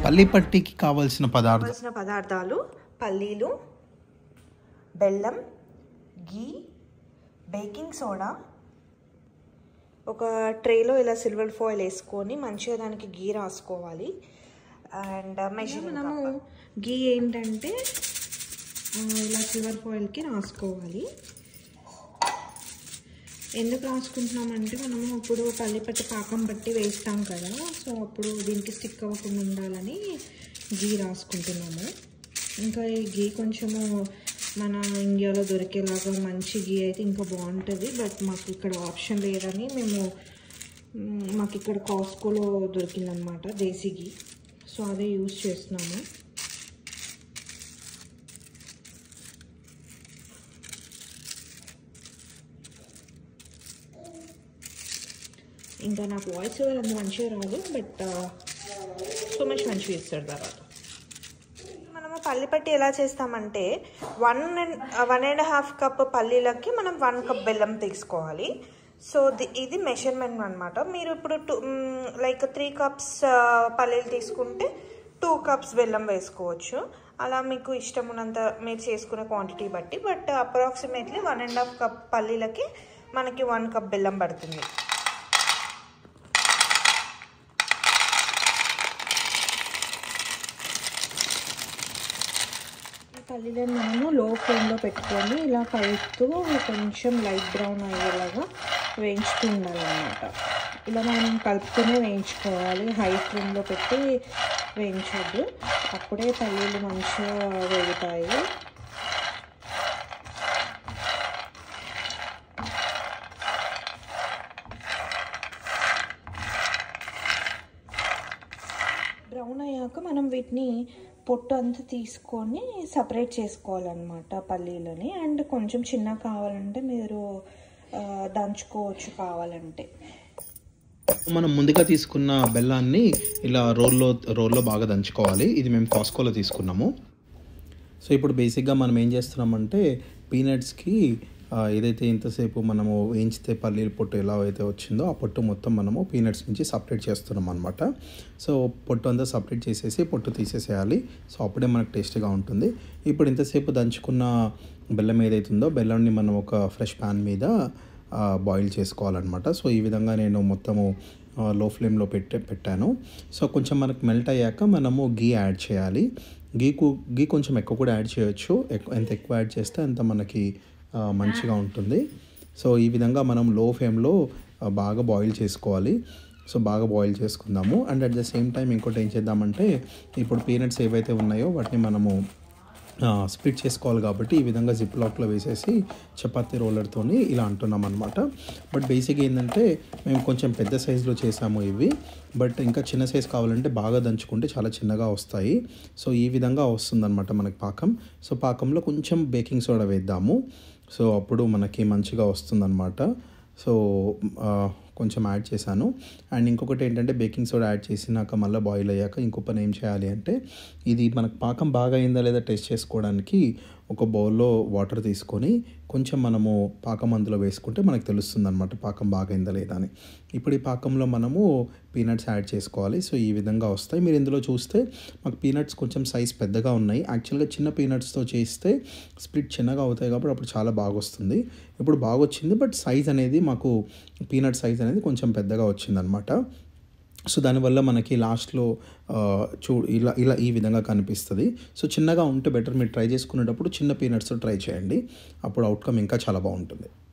పల్లి పట్టికి కావాల్సిన పదార్థం కావాల్సిన పదార్థాలు పల్లీలు బెల్లం గీ బేకింగ్ సోడా ఒక ట్రేలో ఇలా సిల్వర్ ఫాయిల్ వేసుకొని మంచిగా దానికి గీ రాసుకోవాలి అండ్ మెజర్ మనము గీ ఏంటంటే ఆ, ఇలా సిల్వర్ ఫాయిల్కి రాసుకోవాలి ఎందుకు రాసుకుంటున్నామంటే మనము ఇప్పుడు పల్లిపట్టి పాకం బట్టి వేస్తాం కదా సో అప్పుడు దీనికి స్టిక్ అవ్వకుండా ఉండాలని గీ రాసుకుంటున్నాము ఇంకా ఈ గీ కొంచెము మన ఇండియాలో దొరికేలాగా మంచి గీ అయితే ఇంకా బాగుంటుంది బట్ మాకు ఇక్కడ ఆప్షన్ లేదని మేము మ్, మాకు ఇక్కడ కాస్కోలో దొరికిందనమాట దేశీ గీ సో అదే యూస్ చేస్తున్నాము ఇంకా నాకు వాయిస్ ఓవర్ అంత మంచిగా రాదు బట్ సో మచ్ మంచిగా ఇస్తాడు తర్వాత మనము పల్లిపట్టి ఎలా చేస్తామంటే one and one and half cup పల్లీలకి మనం వన్ కప్ బెల్లం తీసుకోవాలి సో ది- ఇది మెషర్మెంట్ అనమాట మీరు ఇప్పుడు టూ లైక్ త్రీ కప్స్ పల్లీలు తీసుకుంటే టూ కప్స్ బెల్లం వేసుకోవచ్చు అలా మీకు ఇష్టం ఉన్నంత మీరు చేసుకునే క్వాంటిటీ బట్టి but approximately one and half cup పల్లీలకి మనకి వన్ కప్ బెల్లం పడుతుంది ఈ పల్లీలను మనము లో ఫ్లేమ్లో పెట్టుకొని ఇలా కలుపుతూ కొంచెం లైట్ బ్రౌన్ అయ్యేలాగా వేయించుతూ ఉండాలన్నమాట ఇలా మనం కలుపుతూనే వేయించుకోవాలి హై ఫ్లేమ్లో పెట్టి వేయించొద్దు అప్పుడే పల్లీలు మంచిగా వేగుతాయి బ్రౌన్ అయ్యాక మనం వీటిని పొట్టు అంతా తీసుకొని సపరేట్ చేసుకోవాలన్నమాట పల్లీలని అండ్ కొంచెం చిన్న కావాలంటే మీరు ఆ, దంచుకోవచ్చు కావాలంటే మనం ముందుగా తీసుకున్న బెల్లాన్ని ఇలా రోల్లో రోల్లో బాగా దంచుకోవాలి ఇది మేము కాస్కోలో తీసుకున్నాము సో ఇప్పుడు బేసిక్గా మనం ఏం చేస్తున్నామంటే పీనట్స్కి ఆ, ఏదైతే ఇంతసేపు మనము వేయించితే పల్లీల పొట్టు ఎలా అయితే వచ్చిందో ఆ పొట్టు మొత్తం మనము పీనట్స్ నుంచి సపరేట్ చేస్తున్నాం అనమాట సో పొట్టు అంతా సపరేట్ చేసేసి పొట్టు తీసేసేయాలి సో అప్పుడే మనకు టేస్ట్గా ఉంటుంది ఇప్పుడు ఇంతసేపు దంచుకున్న బెల్లం ఏదైతే ఉందో బెల్లంని మనం ఒక ఫ్రెష్ ప్యాన్ మీద బాయిల్ చేసుకోవాలన్నమాట సో ఈ విధంగా నేను మొత్తము లో ఫ్లేమ్లో పెట్టే పెట్టాను సో కొంచెం మనకు మెల్ట్ అయ్యాక మనము గీ యాడ్ చేయాలి గీకు గీ కొంచెం ఎక్కువ కూడా యాడ్ చేయొచ్చు ఎక్కువ ఎంత ఎక్కువ యాడ్ చేస్తే అంత మనకి ఆ, మంచిగా ఉంటుంది సో ఈ విధంగా మనం లో ఫ్లేమ్లో బాగా బాయిల్ చేసుకోవాలి సో బాగా బాయిల్ చేసుకుందాము and at the same time ఇంకోటి ఏం చేద్దామంటే ఇప్పుడు పీనట్స్ ఏవైతే ఉన్నాయో వాటిని మనము స్ప్లిట్ చేసుకోవాలి కాబట్టి ఈ విధంగా జిప్ లాక్లో వేసేసి చపాతీ రోలర్తోని ఇలా అంటున్నాం అనమాట బట్ బేసిక్ ఏంటంటే మేము కొంచెం పెద్ద సైజులో చేసాము ఇవి బట్ ఇంకా చిన్న సైజ్ కావాలంటే బాగా దంచుకుంటే చాలా చిన్నగా వస్తాయి సో ఈ విధంగా వస్తుందన్నమాట మనకి పాకం సో పాకంలో కొంచెం బేకింగ్ సోడా వేద్దాము సో అప్పుడు మనకి మంచిగా వస్తుందన్నమాట సో ఆ, కొంచెం యాడ్ చేశాను అండ్ ఇంకొకటి ఏంటంటే బేకింగ్ సోడా యాడ్ చేసినాక మళ్ళీ బాయిల్ అయ్యాక ఇంకో పని ఏం చేయాలి అంటే ఇది మనకు పాకం బాగా అయిందా లేదా టెస్ట్ చేసుకోవడానికి ఒక బౌల్లో వాటర్ తీసుకొని కొంచెం మనము పాకం అందులో వేసుకుంటే మనకు తెలుస్తుంది అనమాట పాకం బాగా అయిందా లేదా అని ఇప్పుడు ఈ పాకంలో మనము పీనట్స్ యాడ్ చేసుకోవాలి సో ఈ విధంగా వస్తాయి మీరు ఇందులో చూస్తే మాకు పీనట్స్ కొంచెం సైజ్ పెద్దగా ఉన్నాయి యాక్చువల్గా చిన్న పీనట్స్తో చేస్తే స్ప్లిట్ చిన్నగా అవుతాయి కాబట్టి అప్పుడు చాలా బాగా వస్తుంది ఇప్పుడు బాగా వచ్చింది బట్ సైజ్ అనేది మాకు పీనట్ సైజ్ అనేది కొంచెం పెద్దగా వచ్చిందనమాట సో దానివల్ల మనకి లాస్ట్లో ఆ, చూ ఇలా ఇలా ఈ విధంగా కనిపిస్తుంది సో చిన్నగా ఉంటే బెటర్ మీరు ట్రై చేసుకునేటప్పుడు చిన్న పీనట్స్తో ట్రై చేయండి అప్పుడు అవుట్కమ్ ఇంకా చాలా బాగుంటుంది